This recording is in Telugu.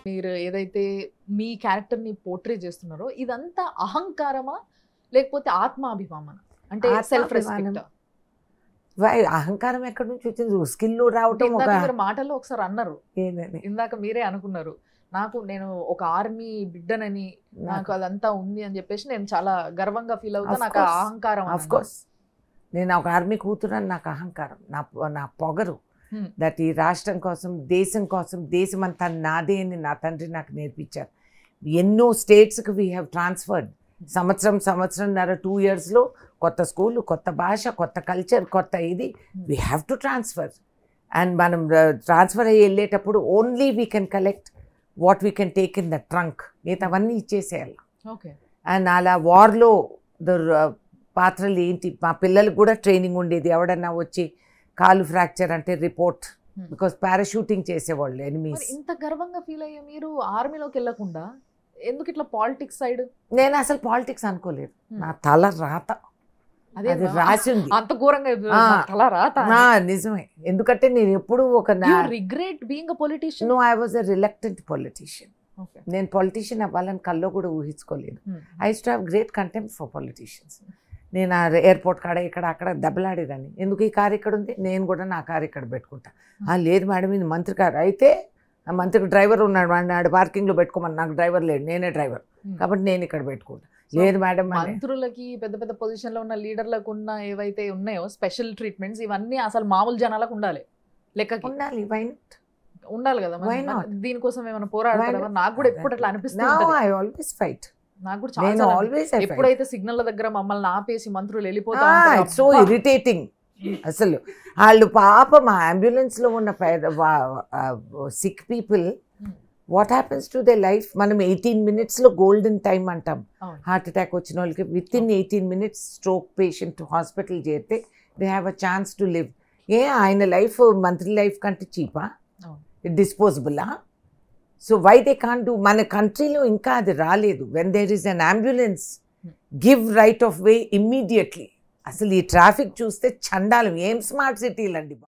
మీరు ఏదైతే మీ క్యారెక్టర్ ని పోర్ట్రే చేస్తున్నారో ఇదంతా అహంకారమా లేకపోతే ఆత్మాభిమాన అంటే సెల్ఫ్ ఆత్మాభిమానం. రెస్పెక్ట్ వై- అహంకారం ఎక్కడి నుంచి వచ్చింది స్కిల్ రావటం ఒక మీరు మాటల్లో ఒకసారి అన్నారు ఏంటని ఇందాక మీరే అనుకున్నారు నాకు నేను ఒక ఆర్మీ బిడ్డనని నాకు అదంతా ఉంది అని చెప్పేసి నేను చాలా గర్వంగా ఫీల్ అవుతా Of నాకు ఆ course. అహంకారం ఆఫ్ కోర్స్ నేను ఒక ఆర్మీ కూతురని నాకు అహంకారం నా నా పొగరు Hmm. దట్ ఈ రాష్ట్రం కోసం దేశం కోసం దేశం అంతా నాదే అని నా తండ్రి నాకు నేర్పించారు ఎన్నో స్టేట్స్కి వీ హ్యావ్ ట్రాన్స్ఫర్డ్ సంవత్సరం సంవత్సరంన్నర టూ ఇయర్స్లో కొత్త స్కూల్ కొత్త భాష కొత్త కల్చర్ కొత్త ఇది we have to transfer and మనం ట్రాన్స్ఫర్ అయ్యి వెళ్ళేటప్పుడు only we can collect what we can take in the trunk మిగతావన్నీ ఇచ్చేసేయాలి ఓకే అండ్ అలా వార్లో ద పాత్రలు ఏంటి మా పిల్లలకు కూడా ట్రైనింగ్ ఉండేది ఎవడన్నా వచ్చి కాలు ఫ్రాక్చర్ అంటే రిపోర్ట్ Hmm. బికాస్ పారాషూటింగ్ చేసేవాళ్ళు మరి ఎనిమీస్ ఇంత గర్వంగా ఫీల్ అయ్యే మీరు ఆర్మీలోకి వెళ్ళకుండా ఎందుకు ఇట్లా పాలిటిక్స్ సైడ్ నేను అసలు పాలిటిక్స్ అనుకోలేదు నా తల రాత అదే అది నా- రాసింది అంత ఘోరంగా ఆ. అలా రాత నా నిజమే ఎందుకంటే నేను ఎప్పుడు ఒక regret being a politician no I was a reluctant politician okay నేను పొలిటీషియన్ అవ్వాలని కల్లో కూడా ఊహించుకోలేదు I too have great contempt for politicians నేను ఆ ఎయిర్పోర్ట్ కాడ ఇక్కడ అక్కడ దెబ్బలాడేదాన్ని ఎందుకు ఈ కారు ఇక్కడ ఉంది నేను కూడా నా కారు ఇక్కడ పెట్టుకుంటా "ఆ, లేదు మేడం ఇది మంత్రి కారు అయితే ఆ మంత్రికి డ్రైవర్ ఉన్నాడు వాడిని నాడు పార్కింగ్లో పెట్టుకోమని నాకు డ్రైవర్ లేడు నేనే డ్రైవర్ కాబట్టి నేను ఇక్కడ పెట్టుకుంటా లేదు మేడం అని మంత్రులకి పెద్ద పెద్ద పొజిషన్ లో ఉన్న లీడర్లకు ఉన్న ఏవైతే ఉన్నాయో స్పెషల్ ట్రీట్మెంట్స్ ఇవన్నీ అసలు మామూలు జనాలకు ఉండాలి లెక్కకి ఉండాలి వై ఉండాలి కదా మరి Why మన- not? దీనికోసం ఏమైనా పోరాడతారా Why not? నాకు కూడా ఎప్పుడు అట్లా అనిపిస్తుంది నో ఐ ఆల్వేస్ ఫైట్ నాకు కూడా నేను చాలా ఆల్వేస్ ఐ ఫైట్ ఎప్పుడైతే సిగ్నల్ దగ్గర మమ్మల్ని ఆపేసి మంత్రులు వెళ్ళిపోతా ఇట్స్ సో ఇరిటేటింగ్ అసలు వాళ్ళు పాపం ఆ అంబులెన్స్లో ఉన్న sick people Hmm. What happens to the life మనం ఎయిటీన్ మినిట్స్లో గోల్డెన్ టైం అంటాం అవును. హార్ట్ అటాక్ వచ్చిన వాళ్ళకి within eighteen minutes stroke patient hospital చేరితే they have a chance to live ఏ ఆయన లైఫ్ మంత్రి లైఫ్ కంటే చీపా అవును. డిస్పోజబులా so why they can do మన కంట్రీలో ఇంకా అది రాలేదు when there is an ambulance give right of way immediately అసలు ఈ ట్రాఫిక్ చూస్తే చండాలం ఏం స్మార్ట్ సిటీలు అండి